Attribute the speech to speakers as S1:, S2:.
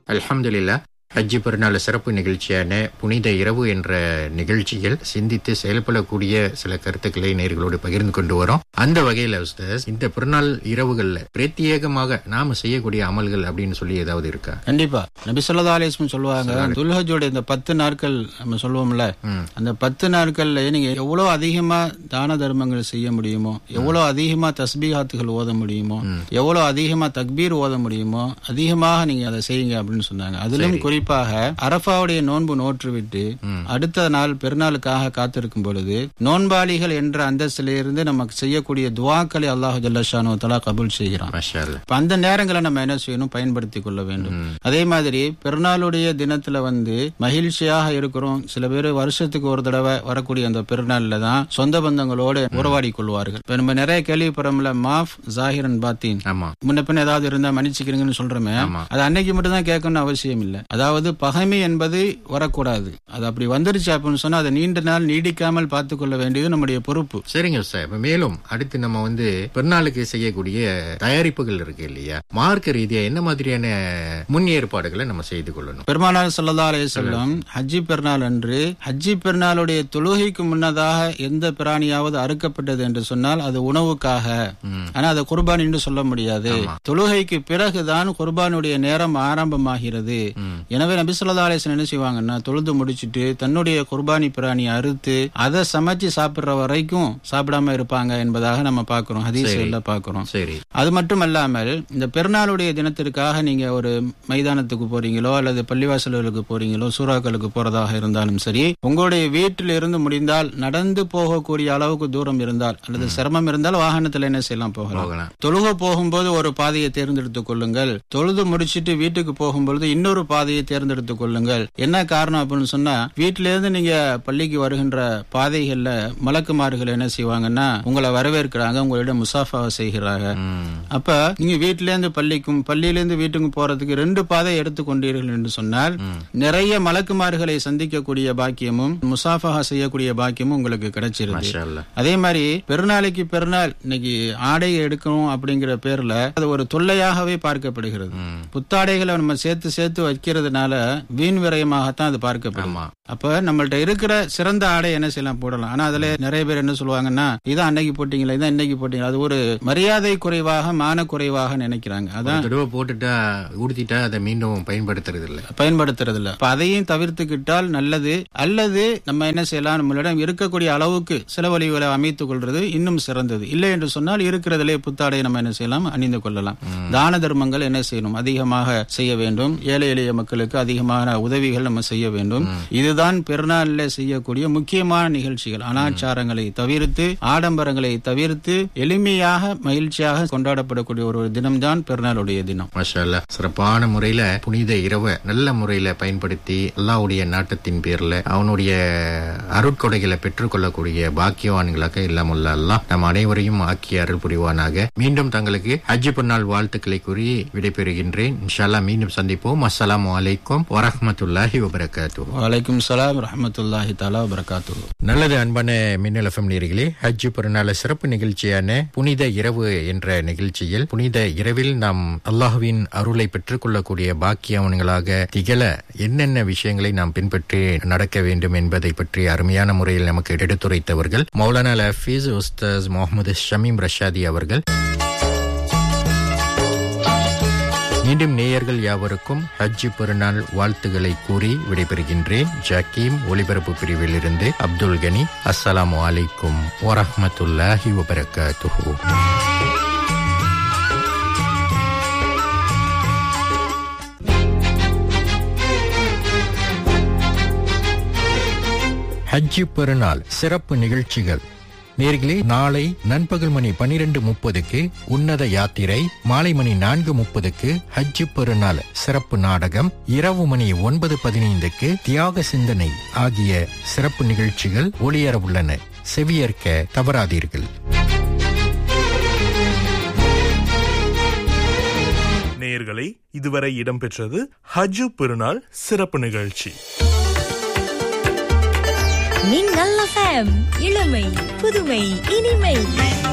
S1: அல்ஹம்துலில்லா ஹஜ்ஜி பெருநாள் சிறப்பு நிகழ்ச்சியான புனித இரவு என்ற நிகழ்ச்சியில் சிந்தித்து செயல்படக்கூடிய சில கருத்துக்களை நேர்களோடு பகிர்ந்து கொண்டு வரோம் அந்த வகையில உஸ்தாஸ் இந்த பெருநாள் இரவுகள்ல பிரத்யேகமாக நாம செய்யக்கூடிய அமல்கள் அப்படின்னு சொல்லி ஏதாவது இருக்கா
S2: கண்டிப்பா நபி சொல்லா அலிஸ்லம் சொல்லுவாங்க துல்ஹஜோட இந்த பத்து நாட்கள் நம்ம சொல்லுவோம்ல
S1: ம்.
S2: அந்த பத்து நாட்கள்ல நீங்க எவ்வளவு அதிகமா தான தர்மங்கள் செய்ய முடியுமோ எவ்வளவு அதிகமா தஸ்பீகாத்துகள் ஓத முடியுமோ எவ்வளவு அதிகமா தக்பீர் ஓத முடியுமோ அதிகமாக நீங்க அதை செய்யுங்க அப்படின்னு சொன்னாங்க அதிலும் குறிப்பாக அரஃபாவுடைய நோன்பு நோற்றுவிட்டு அடுத்த நாள் பெருநாளுக்காக காத்திருக்கும் பொழுது நோன்பாளிகள் என்ற அந்தஸ்திலிருந்து நமக்கு செய்யக்கூடிய துவாக்களை அல்லாஹு ஜல்லஷானு தலா கபூல் செய்கிறான்
S1: மஷா அல்லாஹ்.
S2: இப்ப அந்த நேரங்களை நம்ம என்ன செய்யணும் பயன்படுத்தி கொள்ள வேண்டும் அதே மாதிரி பெருநாளுடைய தினத்துல வந்து மகிழ்ச்சியாக இருக்கிறோம் சில பேர் வருஷத்துக்கு ஒரு தடவை வரக்கூடிய அந்த பெருநாள்ல தான் சொந்த பந்தங்களோடு உறவாடி கொள்வார்கள் இப்ப நம்ம நிறைய கேள்விப்படுறோம்ல மாஃப் ஜாகிரன் பாத்தீன்
S1: ஆமா
S2: முன்ன பின்ன ஏதாவது இருந்தா மன்னிச்சுக்கிறீங்கன்னு சொல்றோமே
S1: ஆமா.
S2: அது அன்னைக்கு மட்டும் தான் கேட்கணும்னு அவசியம் இல்ல அதாவது பகைமை என்பது வரக்கூடாது அது அப்படி வந்துருச்சு அப்படின்னு சொன்னா அதை நீண்ட நாள் நீடிக்காமல் பார்த்துக் கொள்ள வேண்டியது நம்முடைய பொறுப்பு
S1: சரிங்க சார் இப்ப மேலும் அடுத்து நம்ம வந்து பெருநாளுக்கு செய்யக்கூடிய தயாரிப்புகள் இருக்கு இல்லையா மார்க்க ரீதியா என்ன மாதிரியான முன் ஏற்பாடுகளை நம்ம செய்து கொள்ளணும்
S2: பெருமானார் ஸல்லல்லாஹு அலைஹி வஸல்லம் ஹஜ்ஜி பெருநாள் அன்று ஹஜ்ஜி பெருநாளுடைய தொழுகைக்கு முன்னதாக எந்த பிராணியாவது அறுக்கப்பட்டது என்று சொன்னால் அது உணவுக்காக ஆனா அதை குர்பான் என்று சொல்ல முடியாது தொழுகைக்கு பிறகுதான் குர்பானுடைய நேரம் ஆரம்பமாகிறது எனவே நபி ஸல்லல்லாஹு அலைஹி வஸல்லம் என்ன செய்வாங்கன்னா தொழுது முடிச்சிட்டு தன்னுடைய குர்பானி பிராணி அறுத்து அதை சமைச்சு சாப்பிடுற வரைக்கும் சாப்பிடாம இருப்பாங்க என்பதாக நம்ம பார்க்கிறோம் ஹதீஸ்ல பார்க்கிறோம்
S1: சரி
S2: அது மட்டும் அல்லாமல் இந்த பெருநாளுடைய தினத்திற்காக நீங்க ஒரு மைதானத்துக்கு போறீங்களோ அல்லது பள்ளிவாசல்களுக்கு போறீங்களோ சூறாக்களுக்கு போறதாக இருந்தாலும் சரி உங்களுடைய வீட்டில் இருந்து முடிந்தால் நடந்து போகக்கூடிய அளவுக்கு தூரம் இருந்தால் அல்லது சிரமம் இருந்தால் வாகனத்துல என்ன செய்யலாம் போகலாம்
S1: போகலாம்
S2: தொழுக போகும்போது ஒரு பாதையை தேர்ந்தெடுத்துக் கொள்ளுங்கள் தொழுது முடிச்சிட்டு வீட்டுக்கு போகும்பொழுது இன்னொரு பாதையை தேர்ந்தெடுத்துக் கொள்ளுங்கள் என்ன காரணம் அப்படின்னு சொன்னா வீட்டில இருந்து நீங்க பள்ளிக்கு வருகின்ற பாதைகள்ல மலக்குமார்கள் என்ன செய்வாங்கன்னா உங்களை வரவேற்கிறாங்க உங்களிடம் முசாஃபா செய்கிறாங்க
S1: ம்.
S2: அப்ப நீங்க வீட்டில இருந்து பள்ளிக்கும் பள்ளியில இருந்து வீட்டுக்கும் போறதுக்கு ரெண்டு பாதை எடுத்துக்கொண்டீர்கள் என்று சொன்னால் நிறைய மலக்குமார்களை சந்திக்கக்கூடிய பாக்கியமும் முசாஃபா செய்யக்கூடிய பாக்கியமும் உங்களுக்கு கிடைச்சிருது
S1: மஷா அல்லாஹ்.
S2: அதே மாதிரி பெருநாளைக்கு பெருநாள் இன்னைக்கு ஆடை எடுக்கணும் அப்படிங்கிற பேர்ல அது ஒரு தொல்லையாகவே பார்க்கப்படுகிறது புத்தாடைகளை நம்ம சேர்த்து சேர்த்து வைக்கிறதுனால வீண் விரயமாகத்தான் அது பார்க்கப்படும்
S1: ஆமா
S2: அப்ப நம்மள்ட்ட இருக்கிற சிறந்த ஆடை என்ன செய்யலாம் போடலாம் ஆனா அதுல நிறைய பேர் என்ன சொல்லுவாங்கன்னா இதான் அன்னைக்கு போட்டீங்களா இதான் இன்னைக்கு போட்டீங்களா அது ஒரு மரியாதை குறைவாக மான குறைவாக நினைக்கிறாங்க அதான்
S1: ஒரு தடவை போட்டுட்டா உடுத்திட்டா அதை மீண்டும் பயன்படுத்துறது இல்ல
S2: பயன்படுத்துறது இல்ல அப்ப அதையும் தவிர்த்துக்கிட்டால் நல்லது அல்லது நம்ம என்ன செய்யலாம் நம்மளிடம் இருக்கக்கூடிய அளவுக்கு செலவழிவுகளை அமைத்துக் கொள்றது இன்னும் சிறந்தது இல்லை என்று சொன்னால் இருக்கிறதிலே புத்தாடை நம்ம என்ன செய்யலாம் அணிந்து கொள்ளலாம் தான தர்மங்கள் என்ன செய்யணும் அதிகமாக செய்ய வேண்டும் ஏழை எளிய மக்களுக்கு அதிகமான உதவிகள் நம்ம செய்ய வேண்டும் இதுதான் பெருநாளில் செய்யக்கூடிய முக்கியமான நிகழ்ச்சிகள் அனாச்சாரங்களை தவிர்த்து ஆடம்பரங்களை தவிர்த்து எளிமையாக மகிழ்ச்சியாக கொண்டாடப்படக்கூடிய ஒரு தினம்தான் பெருநாளுடைய தினம்
S1: மாஷா அல்லாஹ். சிறப்பான முறையில புனித இரவை நல்ல முறையில பயன்படுத்தி அல்லாஹ்வுடைய நாட்டத்தின் பேர்ல அவனுடைய அருட்கொடைகளை பெற்றுக்கொள்ளக்கூடிய பாக்கியவான்களாக இல்லாமல்ல அல்லாஹ் நம் அனைவரையும் ஆக்கி அருள் புரிவானாக மீண்டும் தங்களுக்கு ஹஜ்ஜி பொன்னாள் வாழ்த்துக்களை கூறி விடைபெறுகின்றேன் இன்ஷால்லா மீண்டும் சந்திப்போம் அஸ்ஸலாமு அலைக்கும் வரஹ்மத்துல்லாஹி வபரகாத்துஹு
S2: வலைக்கும் சலாம் ரஹமத்துல்லாஹி தாலா வரகாத்து
S1: நல்லது அன்பான மின்னல் எஃப்எம் நேர்களே ஹஜ் பெருநாள் சிறப்பு நிகழ்ச்சியான புனித இரவு என்ற நிகழ்ச்சியில் புனித இரவில் நாம் அல்லாஹுவின் அருளை பெற்றுக்கொள்ளக்கூடிய பாக்கியவன்களாக திகழ என்னென்ன விஷயங்களை நாம் பின்பற்றி நடக்க வேண்டும் என்பதை பற்றி அருமையான முறையில் நமக்கு எடுத்துரைத்தவர்கள் மௌலானா ஹஃபீஸ் உஸ்தாஸ் முகமது ஷமீம் ரஷாதி அவர்கள் மீண்டும் நேயர்கள் யாவருக்கும் ஹஜ் பெருநாள் வாழ்த்துக்களை கூறி விடைபெறுகின்றேன் ஜக்கீம் ஒலிபரப்பு பிரிவில் இருந்து அப்துல் கனி அஸ்ஸலாமு அலைக்கும் வரஹ்மத்துல்லாஹி வபரகாத்துஹு ஹஜ் பெருநாள் சிறப்பு நிகழ்ச்சிகள் நேர்களே நாளை நண்பகல் மணி பனிரெண்டு முப்பதுக்கு உன்னத யாத்திரை மாலை மணி நான்கு முப்பதுக்கு ஹஜ் பெருநாள் சிறப்பு நாடகம் இரவு மணி ஒன்பது பதினைந்துக்கு தியாக சிந்தனை ஆகிய சிறப்பு நிகழ்ச்சிகள் ஒளியர உள்ளன செவியேற்க தவறாதீர்கள்
S3: நேயர்களை இதுவரை இடம்பெற்றது ஹஜ்ஜு பெருநாள் சிறப்பு நிகழ்ச்சி
S4: மின்னல் எஃப்எம் இளமை புதுமை இனிமை